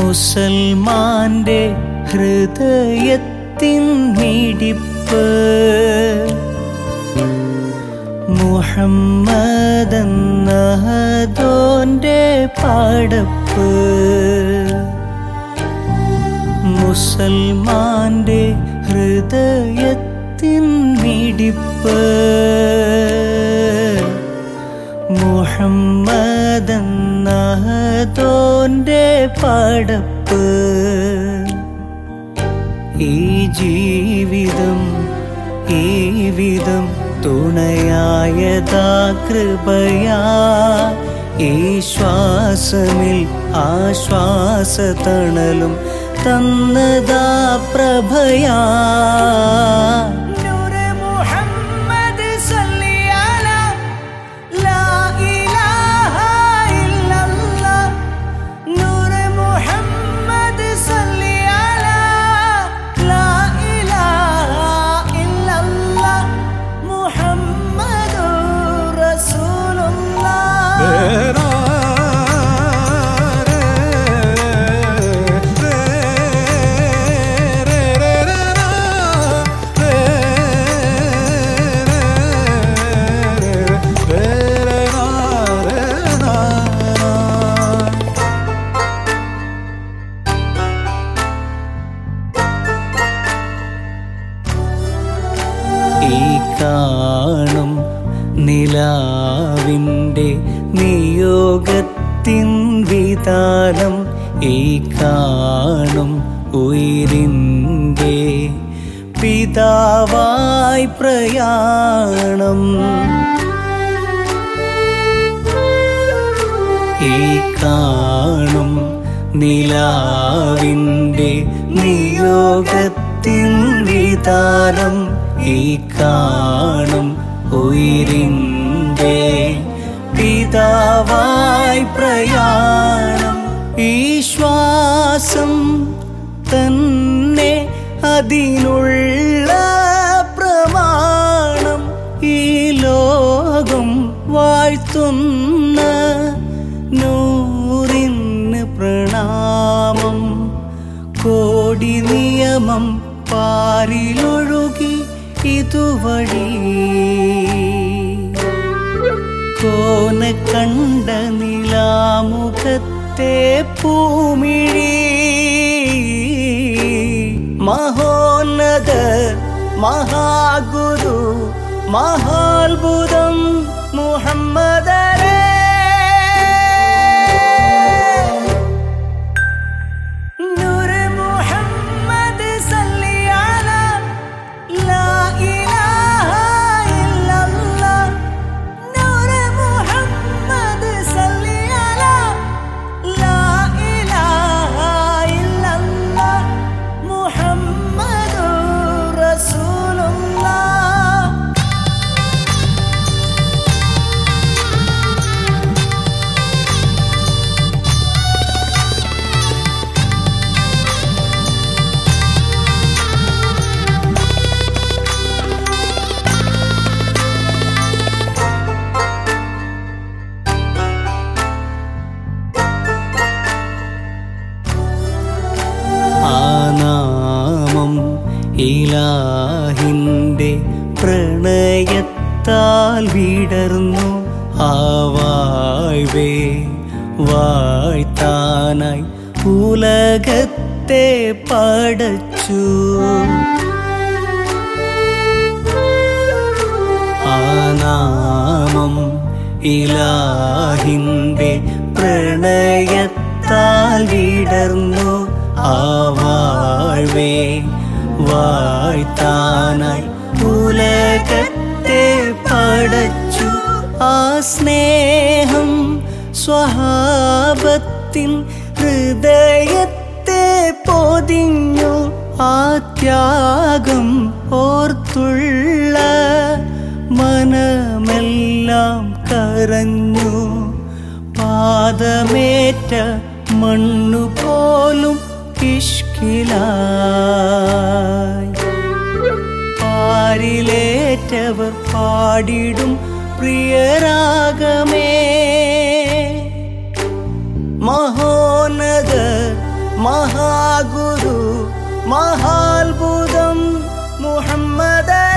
മുസൽമാന്റെ ഹൃദയത്തിൻ മിടിപ്പ് മുഹമ്മദോന്റെ പടപ്പ് മുസൽമാന്റെ ഹൃദയത്തിൻ മിടിപ്പ് മുഹമ്മദോന്റെ പടപ്പ് ഈ ജീവിതം ഈ വിധം തുണയായതാ കൃപയാ ഈ ശ്വാസമിൽ ആശ്വാസതണലും തന്നതാ പ്രഭയാ നൂറെ മുഹമ്മദ് സല്ലി അലാ ലാ ഇലാഹ ഇല്ലല്ലാഹ് നൂറെ മുഹമ്മദ് സല്ലി അലാ ലാ ഇലാഹ ഇല്ലല്ലാഹ് മുഹമ്മദുർ റസൂലുള്ളാഹ് ഈ കാണും നിലാവിൻ്റെ നിയോഗത്തിൻ വിതാനം ഈ കാണും ഉയിരിൻ്റെ പിതാവായി പ്രയാണം ഈ കാണും നിലാവിൻ്റെ നിയോഗത്തിൻ വിതാനം ഈ കാണും ഉയിരിൻ്റെ പിതാവായി പ്രയാണം ഈ ശ്വാസം തന്നെ അതിനുള്ള പ്രമാണം ഈ ലോകം വാഴ്ത്തുന്ന നൂറിന് പ്രണാമം കോടി നിയമം പാരിലൊഴുകി ഇതുവഴി കോന കണ്ട നിലാമുഖത്തെ പൂമിഴി മഹോന്നത മഹാഗുരു മഹാത്ഭുതം മുഹമ്മദരേ നൂർ മുഹമ്മദ് സല്ലി അലാ ലാ ഇലാഹ ഇല്ലല്ലാഹ് നൂർ മുഹമ്മദ് സല്ലി അലാ ലാ ഇലാഹ ഇല്ലല്ലാഹ് മുഹമ്മദുർ റസൂലുള്ളാഹ് ആ നാമം ഇലാഹിൻ്റെ പ്രണയത്താൽ വിടർന്നു ആ വാഴ്വേ വാഴ്ത്താനായി ഉലകത്തെ പടച്ചു ആ നാമം ഇലാഹിൻ്റെ പ്രണയത്താൽ വിടർന്നു ആ വാഴ്വേ വാഴ്ത്താനായി ഉലകത്തെ പടച്ചു ആ സ്നേഹം സ്വഹാപത്തിൻ ഹൃദയത്തെ പൊതിഞ്ഞു ആ ത്യാഗം ഓർത്തുള്ള മനമെല്ലാം കരഞ്ഞു പാദമേറ്റ മണ്ണു പോലും ഇഷ്കിലായി പാരിലേറ്റവർ പാടിടും പ്രിയരാഗമേ മഹോന്നത മഹാഗുരു മഹാത്ഭുതം മുഹമ്മദ്